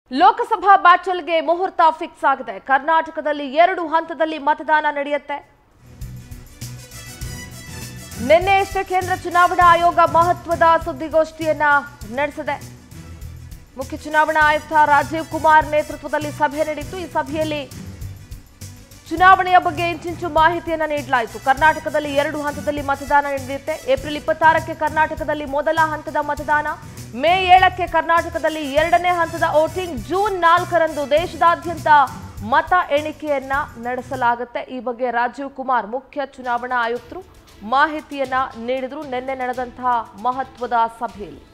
ಲೋಕಸಭಾ ಬ್ಯಾಟಲ್ಗೆ ಮುಹೂರ್ತ ಫಿಕ್ಸ್ ಆಗಿದೆ ಕರ್ನಾಟಕದಲ್ಲಿ ಎರಡು ಹಂತದಲ್ಲಿ ಮತದಾನ ನಡೆಯುತ್ತೆ ನಿನ್ನೆಯಷ್ಟೇ ಕೇಂದ್ರ ಚುನಾವಣಾ ಆಯೋಗ ಮಹತ್ವದ ಸುದ್ದಿಗೋಷ್ಠಿಯನ್ನ ನಡೆಸಿದೆ ಮುಖ್ಯ ಚುನಾವಣಾ ಆಯುಕ್ತ ರಾಜೀವ್ ಕುಮಾರ್ ನೇತೃತ್ವದಲ್ಲಿ ಸಭೆ ನಡೆಯಿತು ಈ ಸಭೆಯಲ್ಲಿ ಚುನಾವಣೆಯ ಬಗ್ಗೆ ಇಂಚಿಂಚು ಮಾಹಿತಿಯನ್ನ ನೀಡಲಾಯಿತು ಕರ್ನಾಟಕದಲ್ಲಿ ಎರಡು ಹಂತದಲ್ಲಿ ಮತದಾನ ನಡೆಯುತ್ತೆ ಏಪ್ರಿಲ್ ಇಪ್ಪತ್ತಾರಕ್ಕೆ ಕರ್ನಾಟಕದಲ್ಲಿ ಮೊದಲ ಹಂತದ ಮತದಾನ ಮೇ ಏಳಕ್ಕೆ ಕರ್ನಾಟಕದಲ್ಲಿ ಎರಡನೇ ಹಂತದ ವೋಟಿಂಗ್ ಜೂನ್ ನಾಲ್ಕರಂದು ದೇಶದಾದ್ಯಂತ ಮತ ಎಣಿಕೆಯನ್ನ ನಡೆಸಲಾಗುತ್ತೆ ಈ ಬಗ್ಗೆ ರಾಜೀವ್ ಕುಮಾರ್ ಮುಖ್ಯ ಚುನಾವಣಾ ಆಯುಕ್ತರು ಮಾಹಿತಿಯನ್ನ ನೀಡಿದ್ರು ನಿನ್ನೆ ನಡೆದಂತಹ ಮಹತ್ವದ ಸಭೆಯಲ್ಲಿ